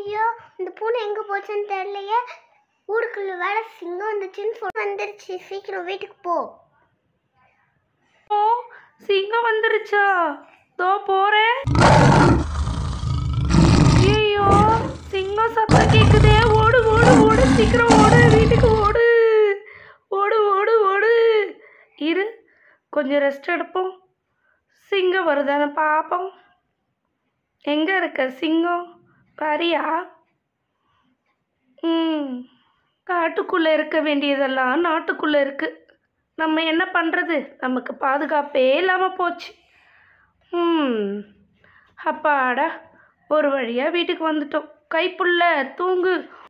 ஐயோ இந்த பூனை எங்கே போச்சுன்னு தெரியலையே ஊருக்குள்ள வேலை சிங்கம் வந்துச்சுன்னு சொல் வந்துருச்சு சீக்கிரம் வீட்டுக்கு போ ஓ சிங்கம் வந்துருச்சா தோ போறேன் ஐயோ சிங்கம் சத்தம் கேக்குதே ஓடு ஓடு ஓடு சீக்கிரம் ஓடு வீட்டுக்கு ஓடு ஓடு ஓடு ஓடு இரு கொஞ்சம் ரெஸ்ட் எடுப்போம் சிங்கம் வருதானே பார்ப்போம் எங்க இருக்க சிங்கம் வரியா ம் காட்டுக்குள்ளே இருக்க வேண்டியதெல்லாம் நாட்டுக்குள்ளே இருக்கு நம்ம என்ன பண்ணுறது நமக்கு பாதுகாப்பே இல்லாமல் போச்சு ம் அப்பாடா ஒரு வழியாக வீட்டுக்கு வந்துட்டோம் கைப்புள்ள தூங்கு